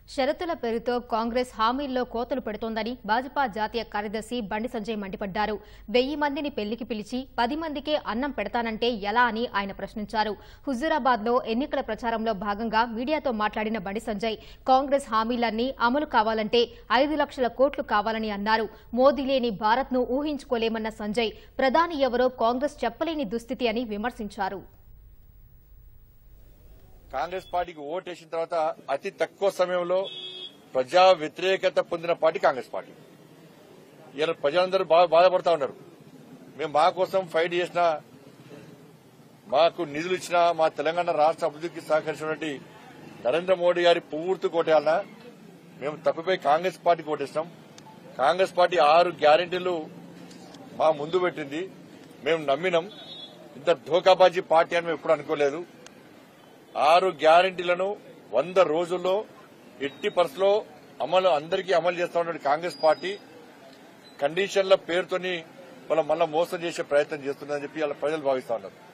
షరతుల పేరుతో కాంగ్రెస్ హామీల్లో కోతలు పెడుతోందని భాజపా జాతీయ కార్యదర్శి బండి సంజయ్ మండిపడ్డారు వెయ్యి మందిని పెళ్లికి పిలిచి పది మందికే అన్నం పెడతానంటే ఎలా అని ఆయన ప్రశ్నించారు హుజూరాబాద్ లో ఎన్నికల ప్రచారంలో భాగంగా మీడియాతో మాట్లాడిన బండి సంజయ్ కాంగ్రెస్ హామీలన్నీ అమలు కావాలంటే ఐదు లక్షల కోట్లు కావాలని అన్నారు మోదీ లేని భారత్ ను ఊహించుకోలేమన్న సంజయ్ ప్రధాని ఎవరో కాంగ్రెస్ చెప్పలేని దుస్థితి అని విమర్శించారు కాంగ్రెస్ పార్టీకి ఓటేసిన తర్వాత అతి తక్కువ సమయంలో ప్రజా వ్యతిరేకత పొందిన పార్టీ కాంగ్రెస్ పార్టీ ఇలా ప్రజలందరూ బాగా బాధపడతా ఉన్నారు మేము మా కోసం ఫైట్ చేసిన మాకు నిధులు ఇచ్చిన మా తెలంగాణ రాష్ట్ర అభివృద్ధికి సహకరించినటువంటి నరేంద్ర మోడీ గారి పూర్తి కోటేయాలన్నా మేము తప్పిపోయి కాంగ్రెస్ పార్టీకి ఓటేస్తాం కాంగ్రెస్ పార్టీ ఆరు గ్యారెంటీలు మా ముందు పెట్టింది మేము నమ్మినాం ఇంత ధోకాబాజీ పార్టీ అని మేము ఎప్పుడు అనుకోలేదు ఆరు గ్యారంటీలను వంద రోజుల్లో ఎట్టి పరిస్థితిలో అమలు అందరికీ అమలు చేస్తా ఉన్న కాంగ్రెస్ పార్టీ కండిషన్ల పేరుతోని వాళ్ళ మళ్ళా మోసం చేసే ప్రయత్నం చేస్తుందని చెప్పి వాళ్ళ ప్రజలు భావిస్తా ఉన్నారు